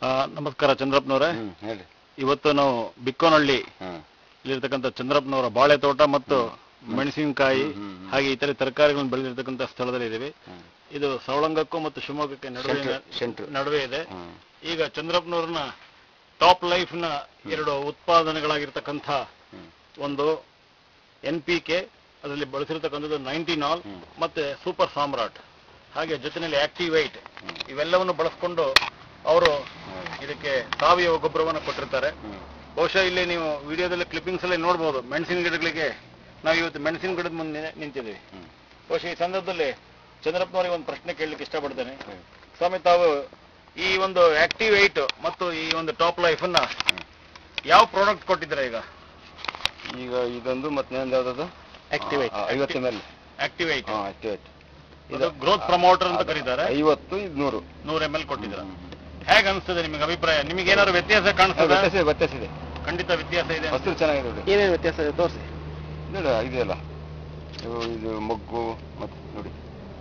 ನಮಸ್ಕಾರ ಚಂದ್ರಪ್ಪನವರೇ ಹ್ಮ್ ಹೇಳಿ ಇವತ್ತು ನಾವು ಬಿಕ್ಕೋನಹಳ್ಳಿ ಹ್ಮ್ ಇಲ್ಲಿರ್ತಕ್ಕಂಥ ಚಂದ್ರಪ್ಪನವರ ಬಾಳೆ ತೋಟ ಮತ್ತು ಮೆಣಸಿನಕಾಯಿ ಹ್ಮ್, ಹ್ಮ್, ಹ್ಮ್. ಹಾಗೆ ಇತರೆ ತರಕಾರಿಗಳನ್ನು ಬೆಳೆದಿರ್ತಕ್ಕಂಥ ಸ್ಥಳದಲ್ಲಿ ಇದ್ದೀವಿ ಹ್ಮ್. ಇದು ಸವಳಂಗಕ್ಕೂ ಮತ್ತು ಶಿವಮೊಗ್ಗಕ್ಕೆ ನಡುವೆ Center- center. ನಡುವೆ ಇದೆ ಹ್ಮ್ ಈಗ ಚಂದ್ರಪ್ಪನವ್ರನ್ನ ಟಾಪ್ ಲೈಫ್ ನ ಎರಡು ಉತ್ಪಾದನೆಗಳಾಗಿರ್ತಕ್ಕಂಥ ಹ್ಮ್. ಒಂದು ಎನ್ ಪಿ ಕೆ ಅದರಲ್ಲಿ ಬಳಸಿರ್ತಕ್ಕಂಥದ್ದು ನೈನ್ಟಿನಾಲ್ ಹ್ಮ್. ಮತ್ತೆ ಸೂಪರ್ ಸಾಮ್ರಾಟ್ ಹಾಗೆ ಜೊತೆಯಲ್ಲಿ ಆಕ್ಟಿವೇಟ್ ಹ್ಮ್. ಇವೆಲ್ಲವನ್ನು ಬಳಸ್ಕೊಂಡು ಅವರು ಹ್ಮ್. ಇದಕ್ಕೆ ಸಾವಯವ ಗೊಬ್ಬರವನ್ನು ಕೊಟ್ಟಿರ್ತಾರೆ ಹ್ಮ್ ಬಹುಶಃ ಇಲ್ಲಿ ನೀವು ವಿಡಿಯೋದಲ್ಲಿ ಕ್ಲಿಪ್ಪಿಂಗ್ಸ್ ಅಲ್ಲಿ ನೋಡ್ಬೋದು ಮೆಣಸಿನ ಗಿಡಗಳಿಗೆ ನಾವು ಇವತ್ತು ಮೆಣಸಿನ ಗಿಡದ ಮುಂದೆ ನಿಂತಿದ್ದೀವಿ ಹ್ಮ್ ಬಹುಶಃ ಈ ಸಂದರ್ಭದಲ್ಲಿ ಚಂದ್ರಪ್ಪನವರಿಗೆ ಒಂದು ಪ್ರಶ್ನೆ ಕೇಳಲಿಕ್ಕೆ ಇಷ್ಟಪಡ್ತೇನೆ ಹ್ಮ್. ಸ್ವಾಮಿ ತಾವು ಈ ಒಂದು ಆಕ್ಟಿವ್ ಏಟ್ ಮತ್ತು ಈ ಒಂದು ಟಾಪ್ ಲೈಫ್ ಅನ್ನ ಹ್ಮ್. ಯಾವ ಪ್ರಾಡಕ್ಟ್ ಕೊಟ್ಟಿದ್ದೀರಾ ಈಗ ಈಗ ಇದೊಂದು ಮತ್ತೆ ಇನ್ನೊಂದು ಯಾವ್ದದು Activate. ಆ, ಐವತ್ತು ಎಮ್ ಎಲ್ ಆಕ್ಟಿವ್ ಏಟ್ ಹಾ ಆಕ್ಟಿವೇಟ್ ಇದು ಗ್ರೋತ್ ಪ್ರಮೋಟರ್ ಅಂತ ಕರೀತಾರೆ ಐವತ್ತು ಇದು ನೂರು ನೂರ ಎಂ ಎಲ್ ಕೊಟ್ಟಿದ್ದೀರಾ ಹೇಗೆ ಅನಿಸ್ತದೆ ನಿಮಗೆ ಅಭಿಪ್ರಾಯ ನಿಮಗೆ ಏನಾದ್ರು ವ್ಯತ್ಯಾಸ ಹಾ, ಕಾಣಿಸ್ತದೆ ವ್ಯತ್ಯಾಸ ಇದೆ ವ್ಯತ್ಯಾಸ ಇದೆ ಖಂಡಿತ ವ್ಯತ್ಯಾಸ ಇದೆ ಅಂತ. ವಸ್ತು ಚೆನ್ನಾಗಿದೆ ನೋಡಿ ಏನೇನು ವ್ಯತ್ಯಾಸ ಇದೆ ತೋರಿಸಿ ನೋಡಿ ಇದೆಯಲ್ಲ ಇವು ಇದು ಮೊಗ್ಗು ಮತ್ತೆ ನೋಡಿ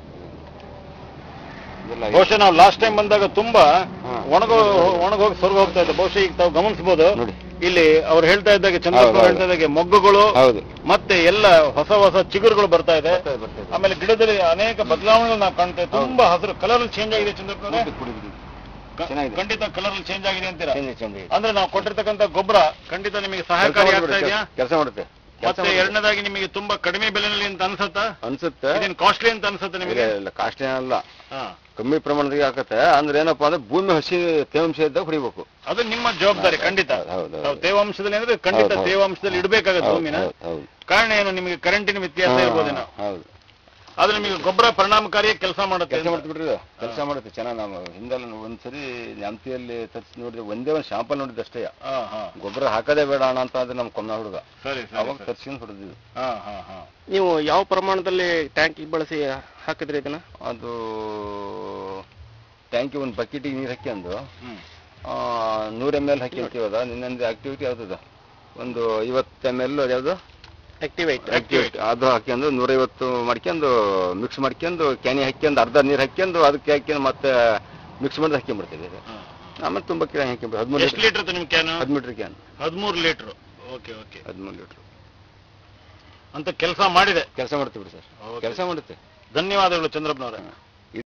ಇದೆಲ್ಲ ಇದೆ. ಬಹುಶಃ ನಾವು ಲಾಸ್ಟ್ ಟೈಮ್ ಬಂದಾಗ ತುಂಬಾ ಹಾ. ಒಣಗೋ ಒಣಗೋಗಿ ಸ್ವರ್ಗ ಹೋಗ್ತಾ ಇದೆ ಬಹುಶಃ ಈಗ ತಾವು ಗಮನಿಸಬಹುದು ನೋಡಿ. ಇಲ್ಲಿ ಅವ್ರು ಹೇಳ್ತಾ ಇದ್ದಾಗೆ ಚಂದ್ರಪ್ಪ ಹೌದು, ಹೌದು. ಹೇಳ್ತಾ ಇದ್ದಾಗೆ ಮೊಗ್ಗುಗಳು ಹೌದು ಮತ್ತೆ ಎಲ್ಲ ಹೊಸ ಹೊಸ ಚಿಗುರುಗಳು ಬರ್ತಾ ಇದೆ ಬರ್ತದೆ, ಬರ್ತದೆ. ಆಮೇಲೆ ಗಿಡದಲ್ಲಿ ಅನೇಕ ಬದಲಾವಣೆಗಳು ನಾವು ಕಾಣ್ತೇವೆ ತುಂಬಾ ಹಸಿರು ಕಲರ್ ಚೇಂಜ್ ಆಗಿದೆ ಚಂದ್ರಪ್ಪನವರೇ ಕುಡಿ, ಕುಡಿ, ಕುಡಿ. ಕ- ಚೆನ್ನಾಗಿದೆ. ಖಂಡಿತ ಕಲರ್ ಚೇಂಜ್ ಆಗಿದೆ ಅಂತೀರಾ ಚೇಂಜ್ ಚೇಂಜ್ ಇದೆ. ಅಂದ್ರೆ ನಾವು ಕೊಟ್ಟಿರ್ತಕ್ಕಂಥ ಗೊಬ್ಬರ ಖಂಡಿತ ನಿಮಗೆ ಸಹಕಾರಿ ಆಗ್ತಾ ಇದೆಯಾ ಕೆಲಸ ಮಾಡುತ್ತೆ ಕೆಲಸ ಮತ್ತೆ ಎರಡನೇದಾಗಿ ನಿಮಗೆ ತುಂಬಾ ಕಡಿಮೆ ಬೆಲೆನಲ್ಲಿ ಅಂತ ಅನ್ಸುತ್ತಾ ಅನ್ಸುತ್ತೆ ಇದೇನು ಕಾಸ್ಟ್ಲಿ ಅಂತ ಅನ್ಸುತ್ತೆ ನಿಮಗೆ ಇಲ್ಲ, ಇಲ್ಲ ಕಾಸ್ಟ್ ಏನಲ್ಲ ಹಾ ಕಮ್ಮಿ ಪ್ರಮಾಣದಾಗ ಹಾಕತ್ತೆ ಅಂದ್ರೆ ಏನಪ್ಪಾ ಅಂದ್ರೆ ಭೂಮಿ ಹಸಿ ತೇವಾಂಶ ಇದ್ದಾಗ ಹೊಡಿಬೇಕು ಅದು ನಿಮ್ಮ ಜವಾಬ್ದಾರಿ ಖಂಡಿತ ಹೌದು, ಹೌದು, ಹೌದು. ನಾವು ತೇವಾಂಶದಲ್ಲಿ ಅಂದ್ರೆ ಖಂಡಿತ ಹೌದು, ಹೌದು. ತೇವಾಂಶದಲ್ಲಿ ಇಡಬೇಕಾಗತ್ತೆ ಹೌದು, ಭೂಮಿನ ಹೌದು, ಹೌದು. ಕಾರಣ ಏನು ನಿಮಗೆ ಕರೆಂಟಿನ ವ್ಯತ್ಯಾಸ ಹಾ, ಇರ್ಬೋದೇನೋ ಹೌದು ಆದ್ರೆ ನಿಮಗೆ ಗೊಬ್ಬರ ಪರಿಣಾಮಕಾರಿಯಾಗಿ ಕೆಲಸ ಮಾಡುತ್ತೆ ಕೆಲಸ ಅಂತ. ಮಾಡ್ತೀವಿ ಬಿಡ್ರಿ ಕೆಲಸ ಮಾಡುತ್ತೆ ಚೆನ್ನಾಗಿ ನಾವು ಹಿಂದೆಲ್ಲ ಒಂದ್ಸರಿ ಹಂಪಿಯಲ್ಲಿ ತರಿಸಿ ನೋಡಿದ್ರೆ ಒಂದೇ ಒಂದು ಶಾಂಪಲ್ ನೋಡಿದ್ದು ಅಷ್ಟೇ ಹಾ ಹಾ ಗೊಬ್ಬರ ಹಾಕದೇ ಬೇಡ ಅಣ್ಣ ಅಂತ ಅಂದ್ರೆ ನಮ್ಮ ಕೊಮ್ಮ ಹುಡುಗ ಸರಿ ಸರಿ ಅವಾಗ ಸರಿ. ತರ್ಸ್ಕೊಂಡು ಹೊಡೆದಿದ್ದು ಹಾ ಹಾ ಹಾ ನೀವು ಯಾವ ಪ್ರಮಾಣದಲ್ಲಿ ಟ್ಯಾಂಕ್ ಬಳಸಿ ಹಾಕಿದ್ರಿ ಇದನ್ನ ಅದು ಟ್ಯಾಂಕಿ ಒಂದು ಬಕೆಟಿಗೆ ನೀರು ಹಾಕ್ಯಂದು ಹ್ಮ್ ನೂರು ಎಮ್ ಎಲ್ ಹಾಕಿರ್ತೀವದ ನಿನ್ನೊಂದು ಆಕ್ಟಿವಿಟಿ ಯಾವ್ದದ ಒಂದು ಐವತ್ತು ಎಮ್ ಎಲ್ ಯಾವುದು ಆಕ್ಟಿವೇಟ್ ಆಕ್ಟಿವೇಟ್ ಅದು ಹಾಕ್ಯಂದು ನೂರೈವತ್ತು ಮಾಡ್ಕೊಂಡು ಮಿಕ್ಸ್ ಮಾಡ್ಕೊಂಡು ಕ್ಯಾನಿ ಹಾಕ್ಯಂದು ಅರ್ಧ ನೀರು ಹಾಕ್ಯಂದು ಅದಕ್ಕೆ ಹಾಕ್ಯಂದು ಮತ್ತೆ ಮಿಕ್ಸ್ ಮಾಡಿ ಹಾಕ್ಕೊಂಡ್ಬಿಡ್ತೀವಿ ಹಾ. ಆಮೇಲೆ ತುಂಬ ಕ್ಯಾನ್ ಹಾಕ್ಕೊಂಡ್ಬಿಡ್ತೀವಿ ಹದಿಮೂರು ಎಷ್ಟು ಲೀಟರ್ ನಿಮ್ ಕ್ಯಾನ್ ಹದಿಮೂರು ಕ್ಯಾನ್ ಹದಿಮೂರು ಲೀಟರ್ ಓಕೆ ಓಕೆ ಹದಿಮೂರು ಲೀಟ್ರ್ ಅಂತ ಕೆಲಸ ಮಾಡಿದೆ ಕೆಲಸ ಮಾಡ್ತೀವಿ ಸರ್ Okay. ಕೆಲಸ ಮಾಡುತ್ತೆ ಧನ್ಯವಾದಗಳು ಚಂದ್ರಪ್ಪನವರೇ